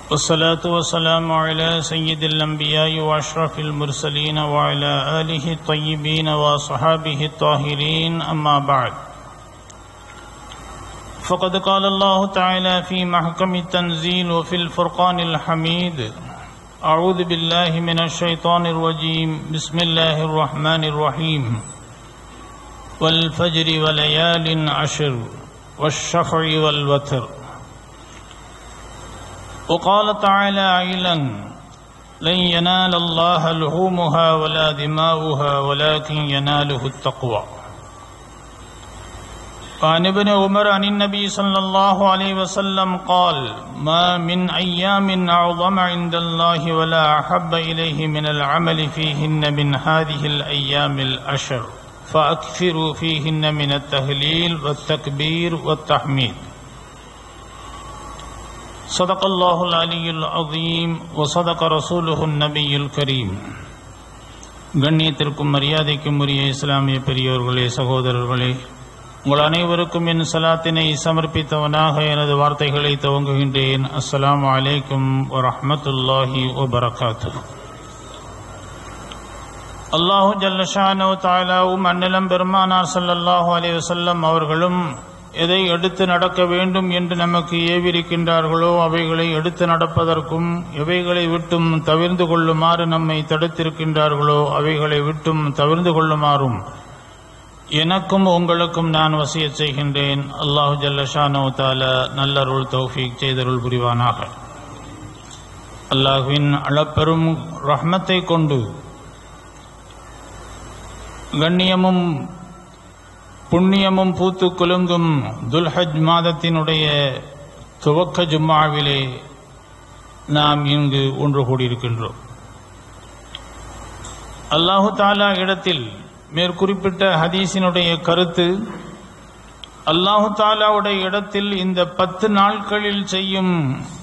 والصلاة والسلام على سيد الأنبياء وأشرف المرسلين وعلى آله الطيبين وصحابه الطاهرين أما بعد فقد قال الله تعالى في محكم التنزيل وفي الفرقان الحميد أعوذ بالله من الشيطان الرجيم بسم الله الرحمن الرحيم والفجر وليال عشر والشفع والوتر وقال تعالى عيلا لن ينال الله لحومها ولا دماؤها ولكن يناله التقوى وعن ابن عمر عن النبي صلى الله عليه وسلم قال ما من أيام أعظم عند الله ولا أحب إليه من العمل فيهن من هذه الأيام الأشر فأكثروا فيهن من التهليل والتكبير والتحميد صدق الله العلي العظيم وصدق رسوله النبي الكريم கண்ணியத்திற்கும் மரியாதைக்கும் உரிய இஸ்லாமிய பெரியோர்களே சகோதரர்களே உங்கள் அனைவருக்கும் என் சலாத்தினை சமர்ப்பித்தவனாக எனது வார்த்தைகளை துவங்குகின்றேன் அஸ்ஸலாமு அலைக்கும் வரஹ்மத்துல்லாஹி வபரகாத்து அல்லாஹு ஜல்லஷானோ தாலாவும் அந்நிலம் பெருமானார் ஸல்லல்லாஹு அலைஹி வஸல்லம் அவர்களும் எதை எடுத்து நடக்க வேண்டும் என்று நமக்கு ஏவிருக்கின்றார்களோ அவைகளை எடுத்து நடப்பதற்கும் எவைகளை விட்டும் தவிர்ந்து கொள்ளுமாறு நம்மை தடுத்திருக்கின்றார்களோ அவைகளை விட்டும் தவிர்ந்து கொள்ளுமாறும் எனக்கும் உங்களுக்கும் நான் வசிய செய்கின்றேன் அல்லாஹு ஜல்லஷானோ தால நல்லருள் தௌஃபீக் செய்தருள் புரிவானாக அல்லாஹுவின் அளப்பெரும் ரஹ்மத்தை கொண்டு கண்ணியமும் புண்ணியமும் பூத்து குலுங்கும் துல்ஹஜ் மாதத்தினுடைய துவக்க ஜும்மாவிலே நாம் இங்கு ஒன்று கூடியிருக்கின்றோம் அல்லாஹு தாலா இடத்தில் மேற்குறிப்பிட்ட ஹதீஸினுடைய கருத்து அல்லாஹு தாலாவுடைய இடத்தில் இந்த பத்து நாட்களில் செய்யும்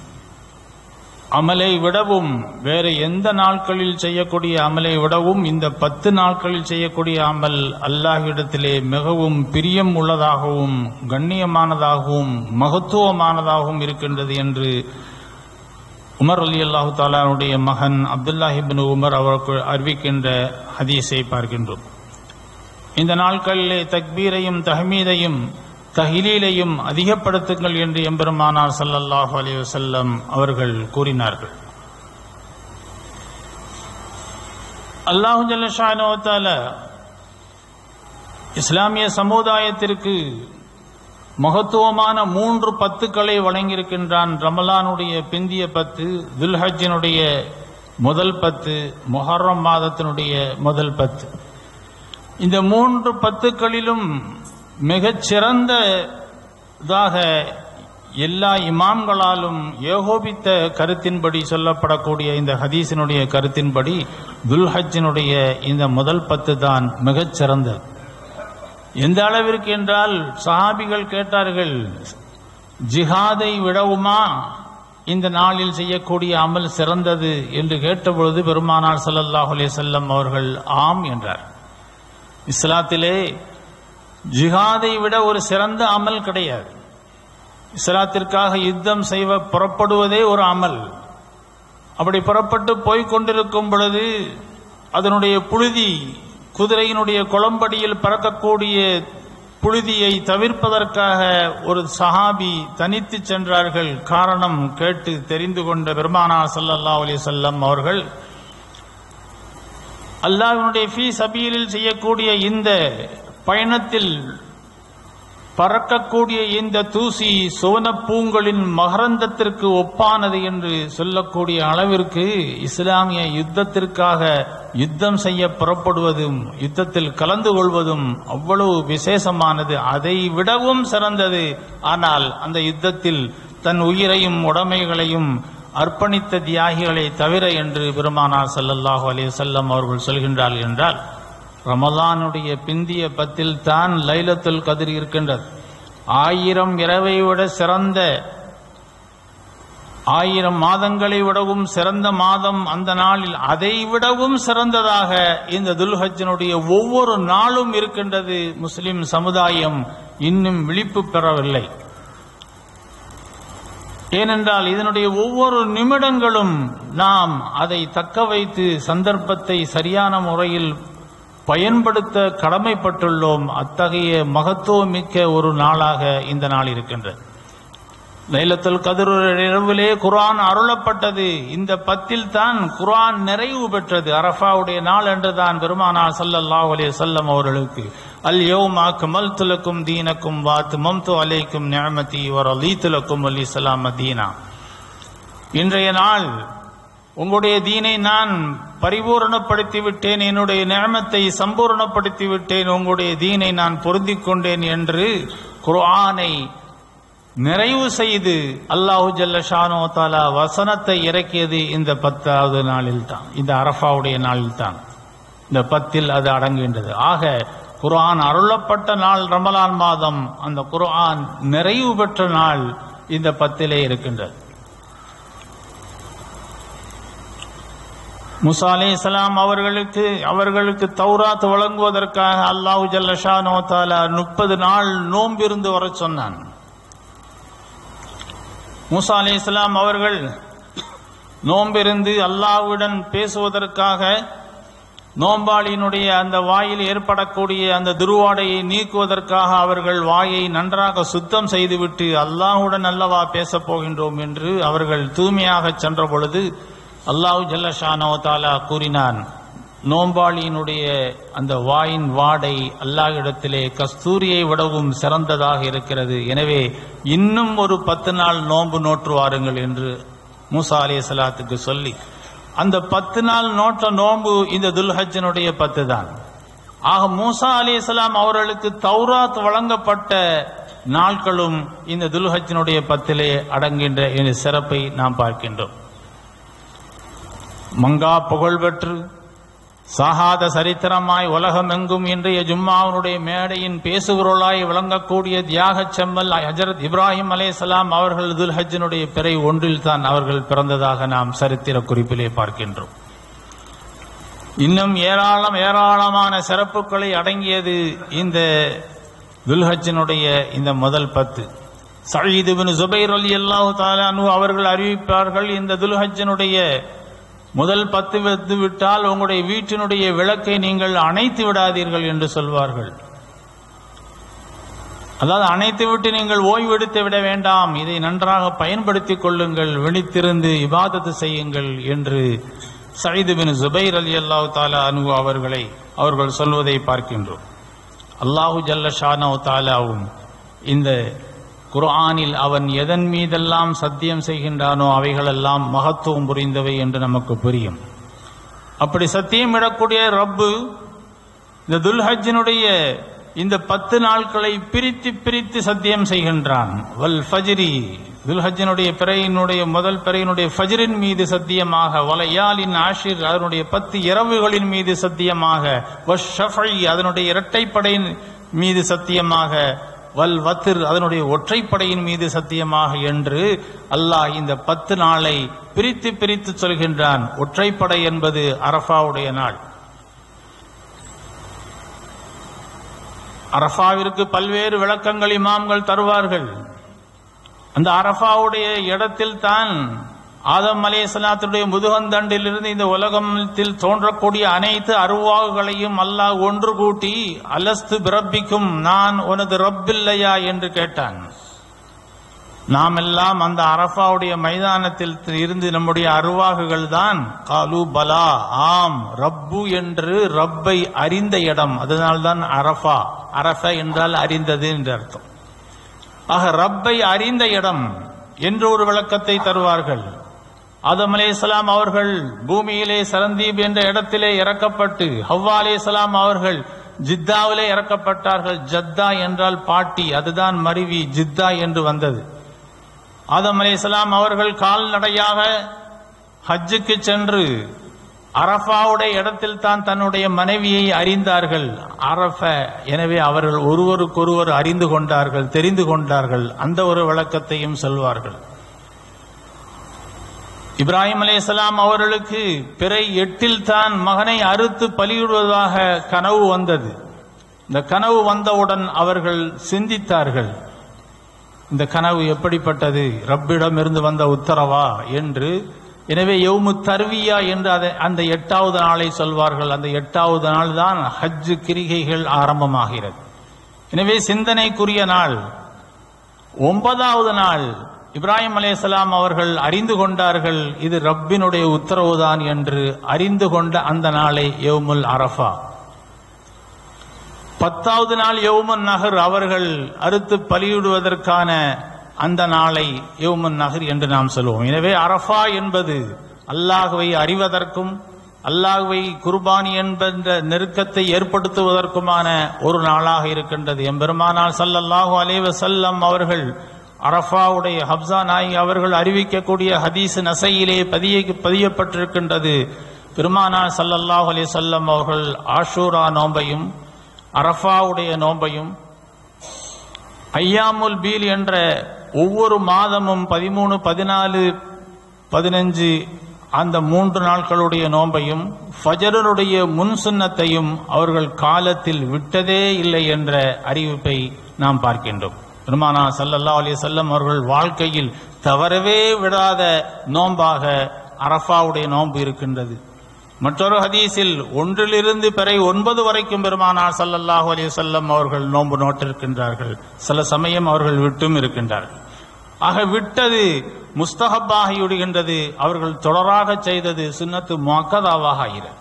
அமலை விடவும் வேற எந்த நாட்களில் செய்யக்கூடிய அமலை விடவும் இந்த பத்து நாட்களில் செய்யக்கூடிய அமல் அல்லாஹிடத்திலே மிகவும் பிரியம் உள்ளதாகவும் கண்ணியமானதாகவும் மகத்துவமானதாகவும் இருக்கின்றது என்று உமர் அலி அல்லாஹு தாலாவுடைய மகன் அப்துல்லாஹிபின் உமர் அவருக்கு அறிவிக்கின்ற ஹதீஸை பார்க்கின்றோம் இந்த நாட்களிலே தக்பீரையும் தஹமீதையும் தஹிலீலையும் அதிகப்படுத்துங்கள் என்று எம்பெருமானார் சல்லல்லாஹு அலி வசல்லம் அவர்கள் கூறினார்கள் அல்லாஹு ஜல்லஷானோத்தால இஸ்லாமிய சமுதாயத்திற்கு மகத்துவமான மூன்று பத்துக்களை வழங்கியிருக்கின்றான் ரமலானுடைய பிந்திய பத்து துல்ஹஜினுடைய முதல் பத்து மொஹர்ரம் மாதத்தினுடைய முதல் பத்து இந்த மூன்று பத்துக்களிலும் மிகச் சிறந்ததாக எல்லா இமாம்களாலும் ஏகோபித்த கருத்தின்படி சொல்லப்படக்கூடிய இந்த ஹதீஸினுடைய கருத்தின்படி துல்ஹஜினுடைய இந்த முதல் பத்து தான் மிகச் சிறந்தது எந்த அளவிற்கு என்றால் சஹாபிகள் கேட்டார்கள் ஜிஹாதை விடவுமா இந்த நாளில் செய்யக்கூடிய அமல் சிறந்தது என்று கேட்டபொழுது பெருமானார் சல்லல்லாஹ் அலே செல்லம் அவர்கள் ஆம் என்றார் இஸ்லாத்திலே ஜிஹாதை விட ஒரு சிறந்த அமல் கிடையாது இஸ்லாத்திற்காக யுத்தம் செய்வ புறப்படுவதே ஒரு அமல் அப்படி புறப்பட்டு போய்க் கொண்டிருக்கும் பொழுது அதனுடைய புழுதி குதிரையினுடைய குளம்படியில் பறக்கக்கூடிய புழுதியை தவிர்ப்பதற்காக ஒரு சஹாபி தனித்து சென்றார்கள் காரணம் கேட்டு தெரிந்து கொண்ட பெருமானா சல்லல்லா அலி செல்லம் அவர்கள் அல்லாஹினுடைய ஃபீ சபீலில் செய்யக்கூடிய இந்த பயணத்தில் பறக்கக்கூடிய இந்த தூசி சோனப்பூங்களின் மகரந்தத்திற்கு ஒப்பானது என்று சொல்லக்கூடிய அளவிற்கு இஸ்லாமிய யுத்தத்திற்காக யுத்தம் செய்ய புறப்படுவதும் யுத்தத்தில் கலந்து கொள்வதும் அவ்வளவு விசேஷமானது அதை விடவும் சிறந்தது ஆனால் அந்த யுத்தத்தில் தன் உயிரையும் உடைமைகளையும் அர்ப்பணித்த தியாகிகளை தவிர என்று பெருமானார் சல்லல்லாஹு அலைஹி வஸல்லம் அவர்கள் சொல்கின்றார்கள் என்றால் ரமலானுடைய பிந்திய பத்தில் தான் லைலத்துல் கதிர் இருக்கின்றது ஆயிரம் இரவை விட சிறந்த ஆயிரம் மாதங்களை விடவும் சிறந்த மாதம் அந்த நாளில் அதை விடவும் சிறந்ததாக இந்த துல்ஹஜனுடைய ஒவ்வொரு நாளும் இருக்கின்றது முஸ்லிம் சமுதாயம் இன்னும் விழிப்பு பெறவில்லை ஏனென்றால் இதனுடைய ஒவ்வொரு நிமிடங்களும் நாம் அதை தக்க வைத்து சந்தர்ப்பத்தை சரியான முறையில் பயன்படுத்த கடமைப்பட்டுள்ளோம் அத்தகைய மகத்துவமிக்க ஒரு நாளாக இந்த நாள் இருக்கின்றது லைலத்துல் கதிர் இரவிலே குர்ஆன் அருளப்பட்டது இந்த பத்தில் தான் குர்ஆன் நிறைவு பெற்றது அரஃபாவுடைய நாள் என்றுதான் பெருமானார் ஸல்லல்லாஹு அலைஹி வஸல்லம் அவர்களுக்கு அல் யௌம அக்மல்து லக்கும் தீனக்கும் வாத்மம்து அலைக்கும் நிஅமதி வ ரலீது லக்கும் அல் இஸ்லாம் தீனா இன்றைய நாள் உங்களுடைய தீனை நான் பரிபூரணப்படுத்தி விட்டேன் என்னுடைய நியமத்தை சம்பூரணப்படுத்தி விட்டேன் உங்களுடைய தீனை நான் பொருந்திக் கொண்டேன் என்று குர்ஆனை நிறைவு செய்து அல்லாஹு ஜல்ல ஷானோ தாலா வசனத்தை இறக்கியது இந்த பத்தாவது நாளில் தான் இந்த அரஃபாவுடைய நாளில் தான் இந்த பத்தில் அது அடங்குகின்றது ஆக குர்ஆன் அருளப்பட்ட நாள் ரமலான் மாதம் அந்த குர்ஆன் நிறைவு பெற்ற நாள் இந்த பத்திலே இருக்கின்றது முசா அலே இஸ்லாம் அவர்களுக்கு அவர்களுக்கு தௌராத் வழங்குவதற்காக அல்லாஹு ஜல்ல ஷானோ தாலா முப்பது நாள் நோம்பிருந்து வர சொன்னான் மூசா அலி இஸ்லாம் அவர்கள் நோம்பிருந்து அல்லாஹ்வுடன் பேசுவதற்காக நோம்பாளியினுடைய அந்த வாயில் ஏற்படக்கூடிய அந்த துருவாடையை நீக்குவதற்காக அவர்கள் வாயை நன்றாக சுத்தம் செய்துவிட்டு அல்லாஹ்வுடன் அல்லவா பேசப் போகின்றோம் என்று அவர்கள் தூய்மையாக சென்ற பொழுது அல்லாஹு ஜல்லஷானோ தாலா கூறினான் நோம்பாளியினுடைய அந்த வாயின் வாடை அல்லாஹ்விடத்திலே கஸ்தூரியை விடவும் சிறந்ததாக இருக்கிறது எனவே இன்னும் ஒரு பத்து நாள் நோன்பு நோற்று வாருங்கள் என்று மூசா அலே சலாத்துக்கு சொல்லி அந்த பத்து நாள் நோற்ற நோன்பு இந்த துல்ஹஜனுடைய பத்து தான் ஆக மூசா அலி அவர்களுக்கு தௌராத் வழங்கப்பட்ட நாட்களும் இந்த துல்ஹஜனுடைய பத்திலே அடங்குகின்ற இந்த சிறப்பை நாம் பார்க்கின்றோம் மங்கா புகழ் பெற்று சாகாத சரித்திரமாய் உலகமெங்கும் இன்றைய ஜும்மாவுடைய மேடையின் பேசுகிறோளாய் விளங்கக்கூடிய தியாகச் செம்மல் ஹஜரத் இப்ராஹிம் அலைஹிஸ்ஸலாம் அவர்கள் துல்ஹஜ்ஜினுடைய பிறை ஒன்றில் தான் அவர்கள் பிறந்ததாக நாம் சரித்திர குறிப்பிலே பார்க்கின்றோம் இன்னும் ஏராளம் ஏராளமான சிறப்புகளை அடங்கியது இந்த துல்ஹஜ்ஜினுடைய இந்த முதல் பத்து சயீது பின் ஜுபைர் அலி அல்லாஹு தாலானு அவர்கள் அறிவிப்பார்கள் இந்த துல்ஹஜ்ஜினுடைய முதல் பத்து வந்து விட்டால் உங்களுடைய வீட்டினுடைய விளக்கை நீங்கள் அணைத்து விடாதீர்கள் என்று சொல்வார்கள் அதாவது அணைத்து விட்டு நீங்கள் ஓய்வெடுத்து விட வேண்டாம் இதை நன்றாக பயன்படுத்திக் கொள்ளுங்கள் விழித்திருந்து இபாதத்து செய்யுங்கள் என்று சயீது பின் ஜுபைர் அலி அல்லாஹு தாலா அனு அவர்களை அவர்கள் சொல்வதை பார்க்கின்றோம் அல்லாஹு ஜல்ல ஷானோ தாலாவும் இந்த குர்ஆனில் அவன் எதன் மீதெல்லாம் சத்தியம் செய்கின்றானோ அவைகளெல்லாம் மகத்துவம் புரிந்தவை என்று நமக்கு புரியும் அப்படி சத்தியம் இடக்கூடிய ரப்பு இந்த துல்ஹஜ்ஜினுடைய இந்த பத்து நாட்களை பிரித்து பிரித்து சத்தியம் செய்கின்றான் வல் ஃபஜ்ரி துல்ஹஜ்ஜினுடைய பிறையினுடைய முதல் பிறையினுடைய ஃபஜ்ரின் மீது சத்தியமாக வலையாலின் ஆஷிர் அதனுடைய பத்து இரவுகளின் மீது சத்தியமாக வஷ் ஷஃபை அதனுடைய இரட்டைப்படையின் மீது சத்தியமாக வல் வத்திர் அதனுடைய ஒற்றைப்படையின் மீது சத்தியமாக என்று அல்லாஹ் இந்த பத்து நாளை பிரித்து பிரித்து சொல்கின்றான் ஒற்றைப்படை என்பது அரஃபாவுடைய நாள் அரஃபாவிற்கு பல்வேறு விளக்கங்கள் இமாம்கள் தருவார்கள் அந்த அரஃபாவுடைய இடத்தில் தான் ஆதம் அலே சலாத்துடைய முதுகந்தண்டிலிருந்து இந்த உலகத்தில் தோன்றக்கூடிய அனைத்து அருவாகுகளையும் அல்லாஹ் ஒன்று கூட்டி அலஸ்து பிரப்பிக்கும் நான் உனது ரப்பில்லையா என்று கேட்டான் நாம் எல்லாம் அந்த அரஃபாவுடைய மைதானத்தில் இருந்து நம்முடைய அருவாகுகள் தான் காலு பலா ஆம் ரப்பு என்று ரப்பை அறிந்த இடம் அதனால்தான் அரஃபா அரஃப என்றால் அறிந்தது என்று அர்த்தம் ஆக ரப்பை அறிந்த இடம் என்று ஒரு விளக்கத்தை தருவார்கள் ஆதம் அலேசலாம் அவர்கள் பூமியிலே சரந்தீப் என்ற இடத்திலே இறக்கப்பட்டு ஹவ்வா அலேசலாம் அவர்கள் ஜித்தாவிலே இறக்கப்பட்டார்கள் ஜத்தா என்றால் பாட்டி அதுதான் மருவி ஜித்தா என்று வந்தது ஆதம் அலேசலாம் அவர்கள் கால்நடையாக ஹஜ்ஜுக்கு சென்று அரஃபாவுடைய இடத்தில் தான் தன்னுடைய மனைவியை அறிந்தார்கள் அரஃப எனவே அவர்கள் ஒருவருக்கொருவர் அறிந்து கொண்டார்கள் தெரிந்து கொண்டார்கள் அந்த ஒரு விளக்கத்தையும் சொல்வார்கள் இப்ராஹிம் அலையாம் அவர்களுக்கு பிறை எட்டில் தான் மகனை அறுத்து பலியிடுவதாக கனவு வந்தது இந்த கனவு வந்தவுடன் அவர்கள் சிந்தித்தார்கள் இந்த கனவு எப்படிப்பட்டது ரப்பிடமிருந்து வந்த உத்தரவா என்று எனவே யௌமு தர்வியா என்று அதை அந்த எட்டாவது நாளை சொல்வார்கள் அந்த எட்டாவது நாள் தான் ஹஜ்ஜு கிரிகைகள் ஆரம்பமாகிறது எனவே சிந்தனைக்குரிய நாள் ஒன்பதாவது நாள் இப்ராஹிம் அலைஹிஸ்ஸலாம் அவர்கள் அறிந்து கொண்டார்கள் இது ரப்பினுடைய உத்தரவுதான் என்று அறிந்து கொண்ட அந்த நாளை யௌமுல் அரஃபா பத்தாவது நாள் யௌமுன் நகர் அவர்கள் அறுத்து பலியிடுவதற்கான அந்த நாளை யௌமுன் நகர் என்று நாம் சொல்லுவோம் எனவே அரஃபா என்பது அல்லாஹுவை அறிவதற்கும் அல்லாஹுவை குர்பானி என்கின்ற நெருக்கத்தை ஏற்படுத்துவதற்குமான ஒரு நாளாக இருக்கின்றது எம்பெருமானால் ஸல்லல்லாஹு அலைஹி வஸல்லம் அவர்கள் அரஃபாவுடைய ஹப்சா நாயி அவர்கள் அறிவிக்கக்கூடிய ஹதீஸ் நசையிலே பதிய பதியப்பட்டிருக்கின்றது பெருமானார் ஸல்லல்லாஹு அலைஹி வஸல்லம் அவர்கள் ஆஷூரா நோன்பையும் அரஃபாவுடைய நோன்பையும் ஐயாமுல் பீல் என்ற ஒவ்வொரு மாதமும் பதிமூணு பதினாலு பதினஞ்சு அந்த மூன்று நாட்களுடைய நோன்பையும் ஃபஜருடைய முன் சுன்னத்தையும் அவர்கள் காலத்தில் விட்டதே இல்லை என்ற அறிவிப்பை நாம் பார்க்கின்றோம் பெருமானா ஸல்லல்லாஹு அலைஹி வஸல்லம் அவர்கள் வாழ்க்கையில் தவறவே விடாத நோன்பாக அரஃபாவுடைய நோன்பு இருக்கின்றது மற்றொரு ஹதீஸில் ஒன்றிலிருந்து பிறை ஒன்பது வரைக்கும் பெருமானார் ஸல்லல்லாஹு அலைஹி வஸல்லம் அவர்கள் நோன்பு நோட்டிருக்கின்றார்கள் சில சமயம் அவர்கள் விட்டும் இருக்கின்றார்கள் ஆக விட்டது முஸ்தஹப்பாகி விடுகின்றது அவர்கள் தொடராக செய்தது சுன்னத்து முக்கதாவாக ஆகிறது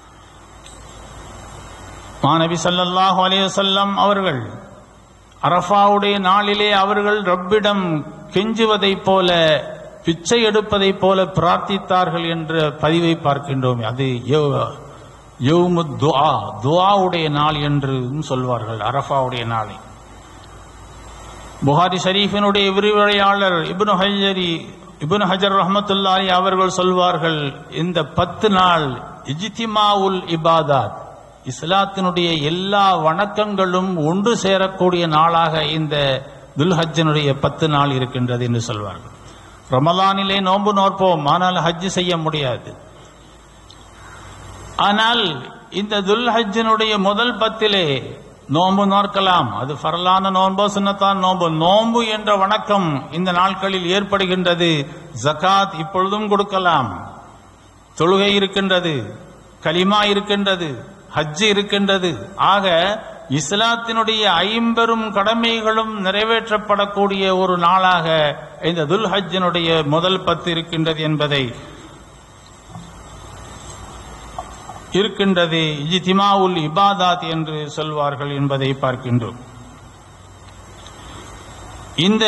மாநபி ஸல்லல்லாஹு அலைஹி வஸல்லம் அவர்கள் அரஃபாவுடைய நாளிலே அவர்கள் ரப்பிடம் கெஞ்சுவதைப் போல பிச்சை எடுப்பதைப் போல பிரார்த்தித்தார்கள் என்ற பதிவை பார்க்கின்றோம் அது யௌமு துஆ துஆவுடைய நாள் என்று சொல்வார்கள் அரஃபாவுடைய நாளை புகாரி ஷரீஃபினுடைய விரிவுரையாளர் இப்னு ஹஜரி இப்னு ஹஜர் ரஹமத்துல்லாஹி அவர்கள் சொல்வார்கள் இந்த பத்து நாள் இஜ்திமாவுல் இபாதாத் இஸ்லாத்தினுடைய எல்லா வணக்கங்களும் ஒன்று சேரக்கூடிய நாளாக இந்த துல்ஹஜ்ஜனுடைய பத்து நாள் இருக்கின்றது என்று சொல்வார்கள் ரமலானிலே நோன்பு நோற்போம் ஆனால் ஹஜ் செய்ய முடியாது ஆனால் இந்த துல்ஹஜ்ஜினுடைய முதல் பத்திலே நோன்பு நோக்கலாம் அது ஃபரலான நோன்போ சுன்னத்தான் நோன்பு நோன்பு என்ற வணக்கம் இந்த நாட்களில் ஏற்படுகின்றது ஜகாத் இப்பொழுதும் கொடுக்கலாம் தொழுகை இருக்கின்றது கலிமா இருக்கின்றது ஹஜ் இருக்கின்றது ஆக இஸ்லாத்தினுடைய ஐம்பெரும் கடமைகளும் நிறைவேற்றப்படக்கூடிய ஒரு நாளாக இந்த துல் ஹஜ்ஜினுடைய முதல் பத்து இருக்கின்றது என்பதை இருக்கின்றது இஜ்திமாவுல் இபாதாத் என்று சொல்வார்கள் என்பதை பார்க்கின்றோம் இந்த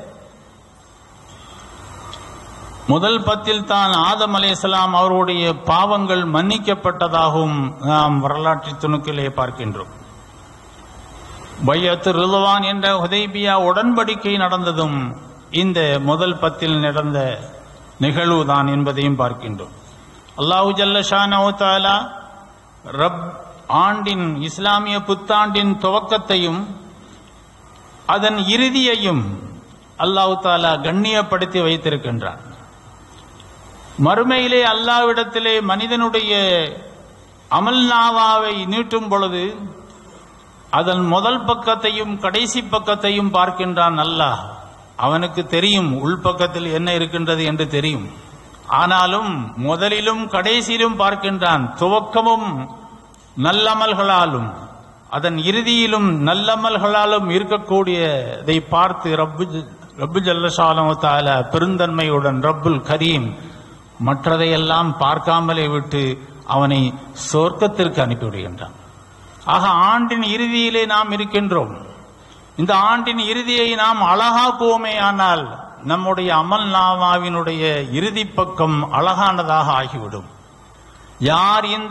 முதல் பத்தில் தான் ஆதம் அலையாம் அவருடைய பாவங்கள் மன்னிக்கப்பட்டதாகவும் நாம் வரலாற்று துணுக்கிலே பார்க்கின்றோம் பையத்து ரிதுவான் என்ற ஹுதைபியா உடன்படிக்கை நடந்ததும் இந்த முதல் பத்தில் நடந்த நிகழ்வுதான் என்பதையும் பார்க்கின்றோம் அல்லாஹு ஜல்லஷானா ரப் ஆண்டின் இஸ்லாமிய புத்தாண்டின் துவக்கத்தையும் அதன் இறுதியையும் அல்லாஹு தாலா கண்ணியப்படுத்தி வைத்திருக்கின்றார் மறுமையிலே அல்லாவிடத்திலே மனிதனுடைய அமல்நாவாவை நீட்டும் பொழுது அதன் முதல் பக்கத்தையும் கடைசி பக்கத்தையும் பார்க்கின்றான் அல்லாஹ் அவனுக்கு தெரியும் உள்பக்கத்தில் என்ன இருக்கின்றது என்று தெரியும் ஆனாலும் முதலிலும் கடைசியிலும் பார்க்கின்றான் துவக்கமும் நல்லமல்களாலும் அதன் இறுதியிலும் நல்லமல்களாலும் இருக்கக்கூடியதை பார்த்து ரப்பு ரப்பு ஜல்லசாலம் தால பெருந்தன்மையுடன் ரப்புல் கரீம் மற்றதையெல்லாம் பார்க்காமலே விட்டு அவனை சொர்க்கத்திற்கு அனுப்பிவிடுகின்றான் ஆக ஆண்டின் இறுதியிலே நாம் இருக்கின்றோம் இந்த ஆண்டின் இறுதியை நாம் அழகாக்குவோமே ஆனால் நம்முடைய அமல் நாமாவினுடைய இறுதி பக்கம் அழகானதாக ஆகிவிடும் யார் இந்த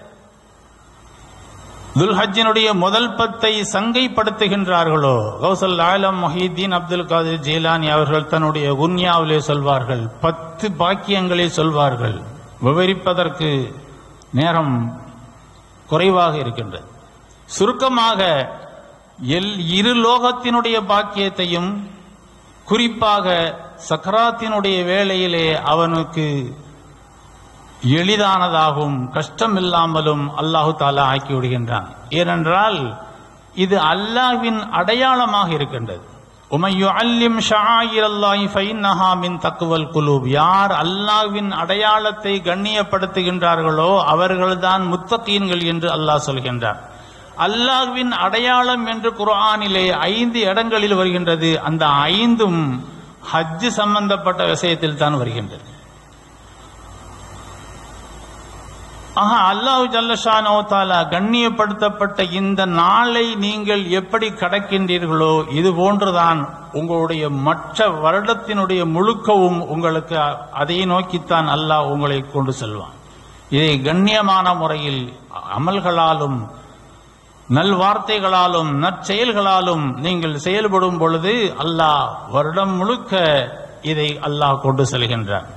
துல்ஹஜினுடைய முதல் பத்தை சங்கைப்படுத்துகின்றார்களோ கௌசல் ஆலம் மொஹீதீன் அப்துல் காதிர் ஜெயிலானி அவர்கள் தன்னுடைய உன்யாவிலே சொல்வார்கள் பத்து பாக்கியங்களை சொல்வார்கள் விவரிப்பதற்கு நேரம் குறைவாக இருக்கின்றது சுருக்கமாக எல் இரு லோகத்தினுடைய பாக்கியத்தையும் குறிப்பாக சக்கராத்தினுடைய வேளையிலே அவனுக்கு எளிதானதாகவும் கஷ்டம் இல்லாமலும் அல்லாஹு தாலா ஆக்கி விடுகின்றான் ஏனென்றால் இது அல்லாஹ்வின் அடையாளமாக இருக்கின்றது உமையுஅல்லிம் ஷஆயிரல்லாஹி ஃபைன்னஹா மின் தக்வல் குலூப் யார் அல்லாஹ்வின் அடையாளத்தை கண்ணியப்படுத்துகின்றார்களோ அவர்கள்தான் முத்தகீன்கள் என்று அல்லாஹ் சொல்கின்றார் அல்லாஹ்வின் அடையாளம் என்று குர்ஆனிலே ஐந்து இடங்களில் வருகின்றது அந்த ஐந்தும் ஹஜ் சம்பந்தப்பட்ட விஷயத்தில் தான் வருகின்றது ஆஹா அல்லாஹ் ஜல்லஷானோ தாலா கண்ணியப்படுத்தப்பட்ட இந்த நாளை நீங்கள் எப்படி கடக்கின்றீர்களோ இது போன்றுதான் உங்களுடைய மற்ற வருடத்தினுடைய முழுக்கவும் உங்களுக்கு அ- அதை நோக்கித்தான் அல்லாஹ் உங்களை கொண்டு செல்வான் இதை கண்ணியமான முறையில் அமல்களாலும் நல்வார்த்தைகளாலும் நற்செயல்களாலும் நீங்கள் செயல்படும் பொழுது அல்லாஹ் வருடம் முழுக்க இதை அல்லாஹ் கொண்டு செல்கின்றான்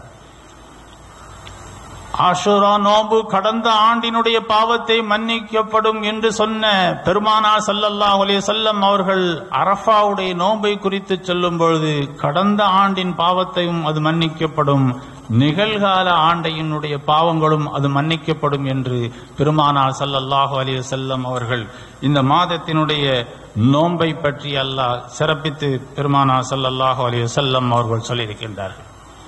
ஆஷுரா நோம்பு கடந்த ஆண்டினுடைய பாவத்தை மன்னிக்கப்படும் என்று சொன்ன பெருமானார் ஸல்லல்லாஹு அலைஹி வஸல்லம் அவர்கள் அரஃபாவுடைய நோன்பை குறித்து சொல்லும் பொழுது கடந்த ஆண்டின் பாவத்தையும் அது மன்னிக்கப்படும் நிகழ்கால ஆண்டையினுடைய பாவங்களும் அது மன்னிக்கப்படும் என்று பெருமானார் ஸல்லல்லாஹு அலைஹி வஸல்லம் அவர்கள் இந்த மாதத்தினுடைய நோன்பை பற்றி அல்லாஹ் சிறப்பித்து பெருமானார் ஸல்லல்லாஹு அலைஹி வஸல்லம் அவர்கள் சொல்லியிருக்கின்றார்கள்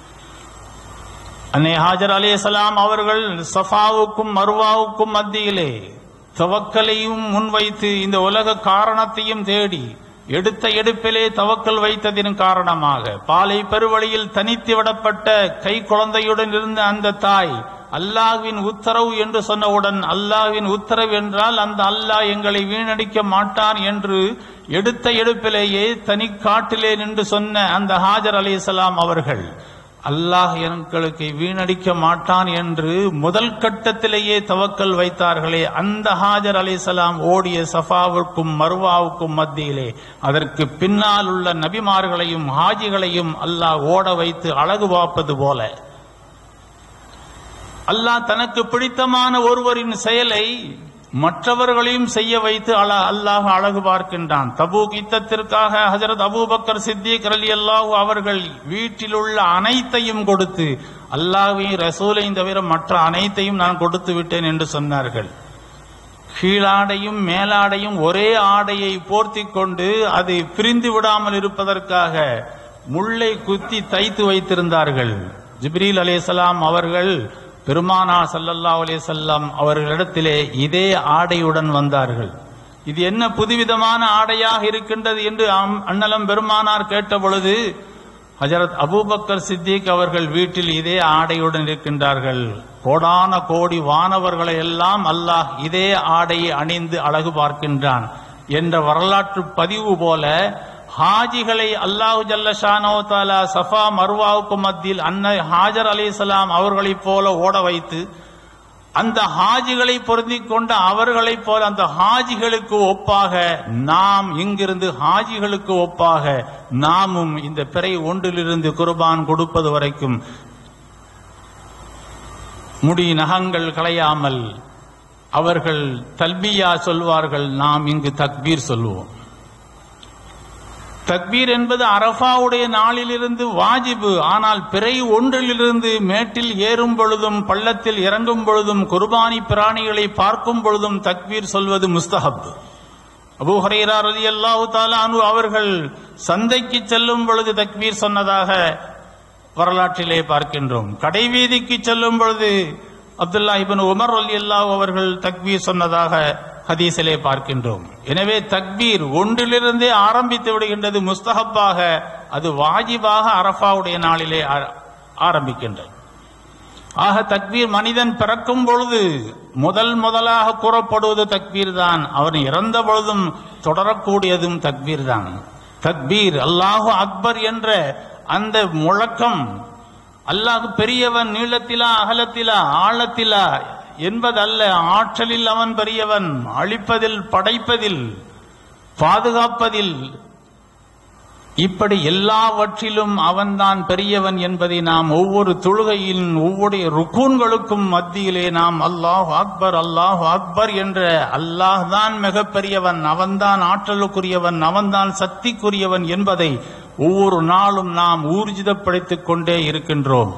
அன்னை ஹாஜர் அலைஹிஸ்ஸலாம் அவர்கள் சஃபாவுக்கும் மர்வாவுக்கும் மத்தியிலே தவக்கலையும் முன்வைத்து இந்த உலக காரணத்தையும் தேடி எடுத்த எடுப்பிலே தவக்கல் வைத்ததின் காரணமாக பாலை பெருவழியில் தனித்து விடப்பட்ட கை குழந்தையுடன் இருந்த அந்த தாய் அல்லாஹ்வின் உத்தரவு என்று சொன்னவுடன் அல்லாஹ்வின் உத்தரவு என்றால் அந்த அல்லாஹ் எங்களை வீணடிக்க மாட்டான் என்று எடுத்த எடுப்பிலேயே தனி காட்டிலே நின்று சொன்ன அந்த ஹாஜர் அலைஹிஸ்ஸலாம் அவர்கள் அல்லாஹ் எங்களுக்கு வீணடிக்க மாட்டான் என்று முதல் கட்டத்திலேயே தவக்கல் வைத்தார்களே அந்த ஹாஜர் அலைஹிஸ்ஸலாம் ஓடிய சஃபாவுக்கும் மர்வாவுக்கும் மத்தியிலே அதற்கு பின்னால் உள்ள நபிமார்களையும் ஹாஜிகளையும் அல்லாஹ் ஓட வைத்து அழகு பார்ப்பது போல அல்லாஹ் தனக்கு பிடித்தமான ஒருவரின் செயலை மற்றவர்களையும் செய்ய வைத்து அல அல்லாஹ் அழகு பார்க்கின்றான் தபூக் யுத்தத்திற்காக ஹஜரத் அபூபக்கர் சித்திக் அலி அல்லாஹ் அவர்கள் வீட்டில் உள்ள அனைத்தையும் கொடுத்து அல்லாஹ்வையும் ரசூலையும் தவிர மற்ற அனைத்தையும் நான் கொடுத்து விட்டேன் என்று சொன்னார்கள் கீழாடையும் மேலாடையும் ஒரே ஆடையை போர்த்திக் கொண்டு அது பிரிந்து விடாமல் இருப்பதற்காக முள்ளை குத்தி தைத்து வைத்திருந்தார்கள் ஜிப்ரீல் அலைஹிஸ்ஸலாம் அவர்கள் பெருமானா ஸல்லல்லாஹு அலைஹி வஸல்லம் அவர்களிடத்திலே இதே ஆடையுடன் வந்தார்கள் இது என்ன புதுவிதமான ஆடையாக இருக்கின்றது என்று அம்- அண்ணலம் பெருமானார் கேட்ட பொழுது ஹஜரத் அபூபக்கர் சித்திக் அவர்கள் வீட்டில் இதே ஆடையுடன் இருக்கின்றார்கள் கோடான கோடி வானவர்களை எல்லாம் அல்லாஹ் இதே ஆடையை அணிந்து அழகு பார்க்கின்றான் என்ற வரலாற்று பதிவு போல ஹாஜிகளை அல்லாஹு ஜல்லஷானோ தாலா சஃபா மர்வாவுக்கு மத்தியில் அன்னை ஹாஜர் அலைஹிஸ்ஸலாம் அவர்களைப் போல ஓட வைத்து அந்த ஹாஜிகளை பொருந்திக் கொண்ட அவர்களைப் போல அந்த ஹாஜிகளுக்கு ஒப்பாக நாம் இங்கிருந்து ஹாஜிகளுக்கு ஒப்பாக நாமும் இந்த பிறை ஒன்றிலிருந்து குர்பான் கொடுப்பது வரைக்கும் முடி நகங்கள் களையாமல் அவர்கள் தல்பியா சொல்வார்கள் நாம் இங்கு தக்பீர் சொல்லுவோம் தக்பீர் என்பது அரஃபாவுடைய நாளிலிருந்து வாஜிபு ஆனால் பிறை ஒன்றிலிருந்து மேட்டில் ஏறும் பொழுதும் பள்ளத்தில் இறங்கும் பொழுதும் குர்பானி பிராணிகளை பார்க்கும் பொழுதும் தக்பீர் சொல்வது முஸ்தஹப் அபூ ஹுரைரா ரலியல்லாஹு தஆலா அன்ஹு அவர்கள் சந்தைக்கு செல்லும் பொழுது தக்பீர் சொன்னதாக வரலாற்றிலே பார்க்கின்றோம் கடைவீதிக்கு செல்லும் பொழுது அப்துல்லா இப்னு உமர் ரலியல்லாஹு அவர்கள் தக்பீர் சொன்னதாக ஹதீஸிலே பார்க்கின்றோம் எனவே தக்பீர் ஒன்றிலிருந்தே ஆரம்பித்து விடுகின்றது முஸ்தஹப்பாக அது வாஜிபாக அரஃபாவுடைய நாளிலே ஆ- ஆரம்பிக்கின்றது ஆக தக்பீர் மனிதன் பிறக்கும் பொழுது முதல் முதலாக கூறப்படுவது தக்பீர் தான் அவன் இறந்த பொழுதும் தொடரக்கூடியதும் தக்பீர் தான் தக்பீர் அல்லாஹு அக்பர் என்ற அந்த முழக்கம் அல்லாஹ் பெரியவன் நீளத்திலா அகலத்திலா ஆழத்திலா என்பதல்ல ஆற்றலில் அவன் பெரியவன் அழிப்பதில் படைப்பதில் பாதுகாப்பதில் இப்படி எல்லாவற்றிலும் அவன்தான் பெரியவன் என்பதை நாம் ஒவ்வொரு தொழுகையின் ஒவ்வொரு ருக்கூன்களுக்கும் மத்தியிலே நாம் அல்லாஹ் அக்பர் அல்லாஹ் அக்பர் என்ற அல்லாஹ் தான் மிகப்பெரியவன் அவன்தான் ஆற்றலுக்குரியவன் அவன்தான் சக்திக்குரியவன் என்பதை ஒவ்வொரு நாளும் நாம் ஊர்ஜிதப்படுத்திக் கொண்டே இருக்கின்றோம்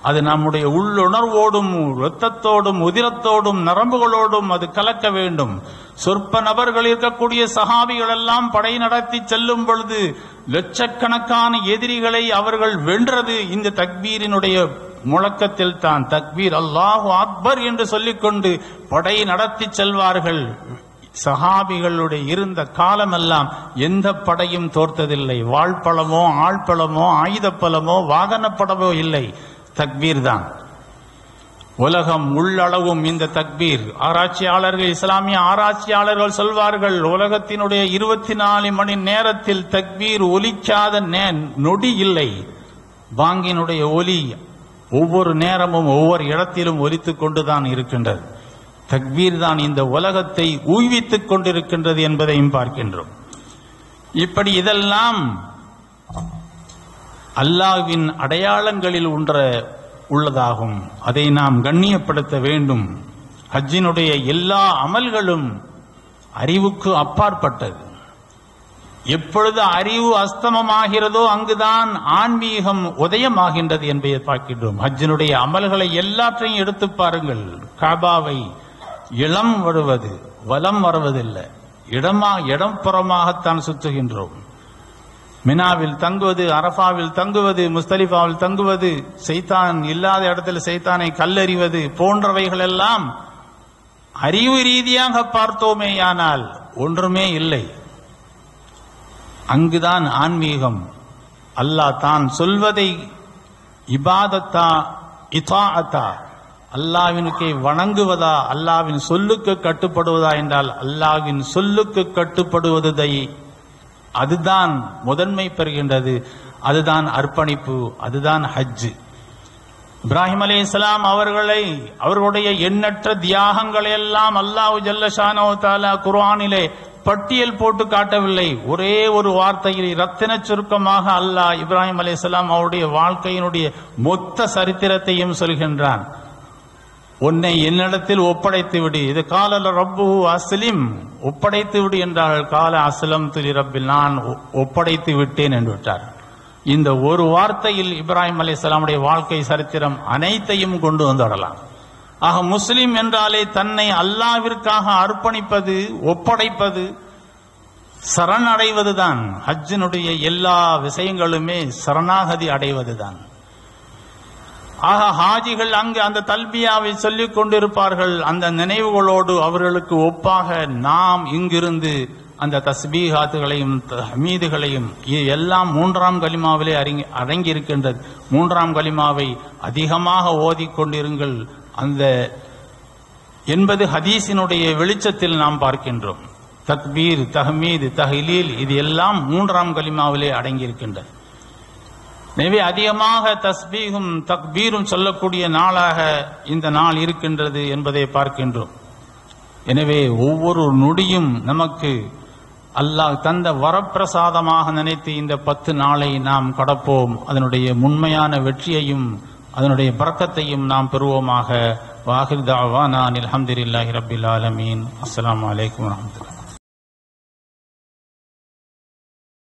அது நம்முடைய உள்ளுணர்வோடும் இரத்தத்தோடும் உதிரத்தோடும் நரம்புகளோடும் அது கலக்க வேண்டும் சொற்ப நபர்கள் இருக்கக்கூடிய சஹாபிகள் எல்லாம் படை நடத்தி செல்லும் பொழுது லட்சக்கணக்கான எதிரிகளை அவர்கள் வென்றது இந்த தக்பீரினுடைய முழக்கத்தில் தான் தக்பீர் அல்லாஹு அக்பர் என்று சொல்லிக்கொண்டு படை நடத்தி செல்வார்கள் சஹாபிகளுடைய இருந்த காலமெல்லாம் எந்த படையும் தோர்த்ததில்லை வாழ்பலமோ ஆழ்பலமோ ஆயுதப்பலமோ வாகனப்படமோ இல்லை தக்பீர் தான் உலகம் உள்ளளவும் இந்த தக்பீர் ஆராய்ச்சியாளர்கள் இஸ்லாமிய ஆராய்ச்சியாளர்கள் சொல்வார்கள் உலகத்தினுடைய இருபத்தி நாலு மணி நேரத்தில் தக்பீர் ஒலிக்காத நே- நொடி இல்லை பாங்கினுடைய ஒலி ஒவ்வொரு நேரமும் ஒவ்வொரு இடத்திலும் ஒலித்துக் கொண்டுதான் இருக்கின்றது தக்பீர் தான் இந்த உலகத்தை ஊய்வித்துக் கொண்டிருக்கின்றது என்பதையும் பார்க்கின்றோம் இப்படி இதெல்லாம் அல்லாஹ்வின் அடையாளங்களில் ஒன்ற உள்ளதாகும் அதை நாம் கண்ணியப்படுத்த வேண்டும் ஹஜ்ஜினுடைய எல்லா அமல்களும் அறிவுக்கு அப்பாற்பட்டது எப்பொழுது அறிவு அஸ்தமமாகிறதோ அங்குதான் ஆன்மீகம் உதயமாகின்றது என்பதை பார்க்கின்றோம் ஹஜ்ஜினுடைய அமல்களை எல்லாற்றையும் எடுத்து பாருங்கள் காபாவை இளம் வருவது வலம் வருவதில்லை இடமா இடம்புறமாகத்தான் சுற்றுகின்றோம் மினாவில் தங்குவது அரஃபாவில் தங்குவது முஸ்தலிஃபாவில் தங்குவது சைத்தான் இல்லாத இடத்துல சைத்தானை கல்லறிவது போன்றவைகள் எல்லாம் அறிவு ரீதியாக பார்த்தோமேயானால் ஒன்றுமே இல்லை அங்குதான் ஆன்மீகம் அல்லாஹ் தான் சொல்வதை இபாதத்தா இதாஅத்தா அல்லாவினுக்கே வணங்குவதா அல்லாவின் சொல்லுக்கு கட்டுப்படுவதா என்றால் அல்லாவின் சொல்லுக்கு கட்டுப்படுவதை அதுதான் முதன்மை பெறுகின்றது அதுதான் அர்ப்பணிப்பு அதுதான் ஹஜ் இப்ராஹிம் அலைஹிஸ்ஸலாம் அவர்களை அவர்களுடைய எண்ணற்ற தியாகங்களை எல்லாம் அல்லாஹ் ஜல்லஷானோ தாலா குர்ஆனிலே பட்டியல் போட்டு காட்டவில்லை ஒரே ஒரு வார்த்தையில் ரத்தின சுருக்கமாக அல்லாஹ் இப்ராஹிம் அலைஹிஸ்ஸலாம் அவருடைய வாழ்க்கையினுடைய மொத்த சரித்திரத்தையும் சொல்கின்றான் உன்னை என்னிடத்தில் ஒப்படைத்து விடு இது கால ரப்பு அஸ்லிம் ஒப்படைத்து விடு என்றார்கள் கால அஸ்லம் துலி ரப்பில் நான் ஒ- ஒப்படைத்து விட்டேன் என்று விட்டார் இந்த ஒரு வார்த்தையில் இப்ராஹிம் அலைஹிஸ்ஸலாமுடைய வாழ்க்கை சரித்திரம் அனைத்தையும் கொண்டு வந்துவிடலாம் ஆக முஸ்லிம் என்றாலே தன்னை அல்லாவிற்காக அர்ப்பணிப்பது ஒப்படைப்பது சரணடைவதுதான் ஹஜ்ஜினுடைய எல்லா விஷயங்களுமே சரணாகதி அடைவதுதான் ஆக ஹாஜிகள் அங்கு அந்த தல்பியாவை சொல்லிக் கொண்டிருப்பார்கள் அந்த நினைவுகளோடு அவர்களுக்கு ஒப்பாக நாம் இங்கிருந்து அந்த தஸ்பீகாத்துகளையும் ஹமீதுகளையும் இது எல்லாம் மூன்றாம் கலிமாவிலே அடங்கி அடங்கி இருக்கின்றது மூன்றாம் கலிமாவை அதிகமாக ஓதிக்கொண்டிருங்கள் அந்த என்பது ஹதீஸினுடைய வெளிச்சத்தில் நாம் பார்க்கின்றோம் தக்பீர் தஹ்மீது தஹ்லீல் இது எல்லாம் மூன்றாம் கலிமாவிலே அடங்கியிருக்கின்றது எனவே அதிகமாக தஸ்பீகும் தக்பீரும் சொல்லக்கூடிய நாளாக இந்த நாள் இருக்கின்றது என்பதை பார்க்கின்றோம் எனவே ஒவ்வொரு நொடியும் நமக்கு அல்லாஹ் தந்த வரப்பிரசாதமாக நினைத்து இந்த பத்து நாளை நாம் கடப்போம் அதனுடைய உண்மையான வெற்றியையும் அதனுடைய பறக்கத்தையும் நாம் பெறுவோமாக வாஹிர் தாவானா அல்ஹம்துலில்லாஹி ரப்பில் ஆலமீன் அஸ்ஸலாமு அலைக்கும் வரஹ்மத்துல்லாஹி